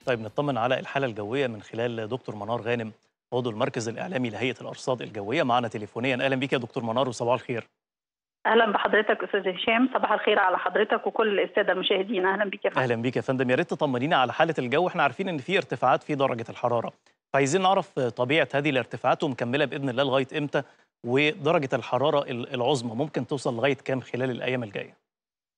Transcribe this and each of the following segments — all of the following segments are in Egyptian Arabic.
طيب نطمن على الحالة الجوية من خلال دكتور منار غانم عضو المركز الإعلامي لهيئة الأرصاد الجوية معنا تليفونيا أهلا بك يا دكتور منار وصباح الخير اهلا بحضرتك استاذ هشام صباح الخير على حضرتك وكل الساده المشاهدين اهلا بك يا فندم أهلا بك يا فندم يا ريت تطمنينا على حالة الجو احنا عارفين إن في ارتفاعات في درجة الحرارة فعايزين نعرف طبيعة هذه الارتفاعات ومكملة بإذن الله لغاية إمتى ودرجة الحرارة العظمى ممكن توصل لغاية كام خلال الأيام الجاية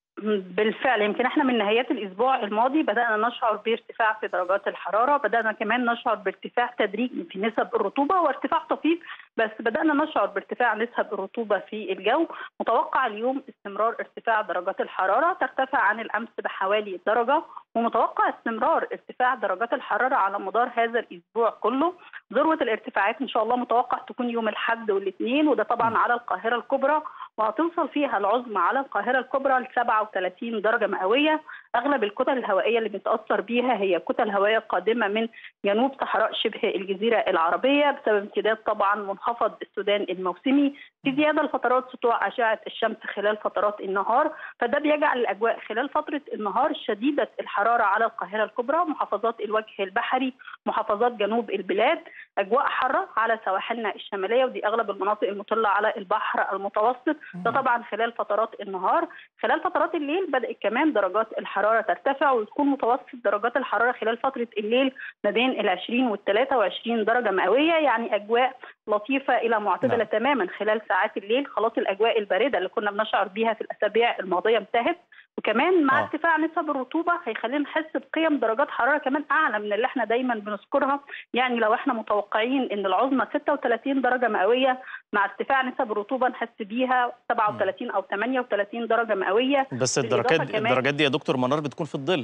بالفعل يمكن احنا من نهايات الاسبوع الماضي بدانا نشعر بارتفاع في درجات الحراره بدانا كمان نشعر بارتفاع تدريجي في نسب الرطوبه وارتفاع طفيف بس بدانا نشعر بارتفاع نسب الرطوبه في الجو متوقع اليوم استمرار ارتفاع درجات الحراره ترتفع عن الامس بحوالي درجه ومتوقع استمرار ارتفاع درجات الحراره على مدار هذا الاسبوع كله ذروه الارتفاعات ان شاء الله متوقع تكون يوم الاحد والاثنين وده طبعا على القاهره الكبرى وهتوصل فيها العظمى على القاهرة الكبرى ل 37 درجة مئوية أغلب الكتل الهوائية اللي بنتأثر بيها هي كتل هوائية قادمة من جنوب صحراء شبه الجزيرة العربية بسبب امتداد طبعا منخفض السودان الموسمي في زيادة لفترات سطوع أشعة الشمس خلال فترات النهار فده بيجعل الأجواء خلال فترة النهار شديدة الحرارة على القاهرة الكبرى محافظات الوجه البحري محافظات جنوب البلاد أجواء حارة على سواحلنا الشمالية ودي أغلب المناطق المطلة على البحر المتوسط ده طبعا خلال فترات النهار خلال فترات الليل بدأت كمان درجات الحرارة ترتفع وتكون متوسط درجات الحرارة خلال فترة الليل ما بين ال 20 وال 23 درجة مئوية يعني أجواء لطيفة إلى معتدلة نعم. تماما خلال ساعات الليل خلاص الأجواء الباردة اللي كنا بنشعر بيها في الأسابيع الماضية انتهت وكمان مع آه. ارتفاع نسب الرطوبه هيخلينا نحس بقيم درجات حراره كمان اعلى من اللي احنا دايما بنذكرها يعني لو احنا متوقعين ان العظمى 36 درجه مئويه مع ارتفاع نسب الرطوبه نحس بيها 37 او 38 درجه مئويه بس الدرجات الدرجات دي يا دكتور منار بتكون في الظل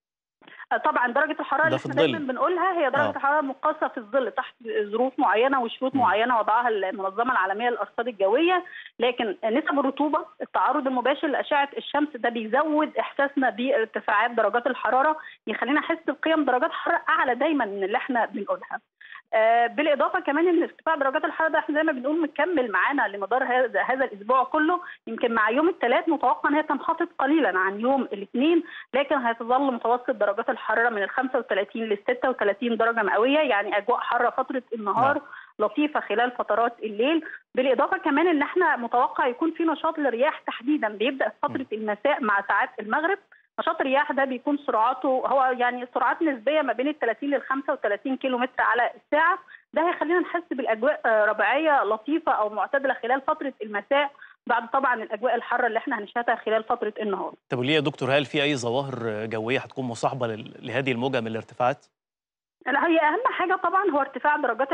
طبعا درجه الحراره اللي احنا دايما بنقولها هي درجه آه. الحراره المقاسه في الظل تحت ظروف معينه وشروط معينه وضعها المنظمه العالميه للارصاد الجويه لكن نسب الرطوبه التعرض المباشر لاشعه الشمس ده بيزود احساسنا بارتفاعات درجات الحراره يخلينا نحس بقيم درجات حراره اعلى دايما من اللي احنا بنقولها آه بالاضافه كمان ان ارتفاع درجات الحراره ده احنا زي ما بنقول مكمل معانا لمدار هذا هذا الاسبوع كله يمكن مع يوم الثلاث متوقع ان هي تنخفض قليلا عن يوم الاثنين لكن هتظل متوسط درجات الحراره من ال 35 لل 36 درجه مئويه يعني اجواء حاره فتره النهار نعم. لطيفه خلال فترات الليل بالاضافه كمان ان احنا متوقع يكون في نشاط للرياح تحديدا بيبدا في فتره المساء مع ساعات المغرب نشاط الرياح ده بيكون سرعاته هو يعني سرعات نسبيه ما بين ال 30 لل 35 كيلو متر على الساعه ده هيخلينا نحس بالاجواء ربيعيه لطيفه او معتدله خلال فتره المساء بعد طبعا الاجواء الحاره اللي احنا هنشهدها خلال فتره النهار. طب وليه يا دكتور هل في اي ظواهر جويه هتكون مصاحبه لهذه الموجه من الارتفاعات؟ لا هي اهم حاجه طبعا هو ارتفاع درجات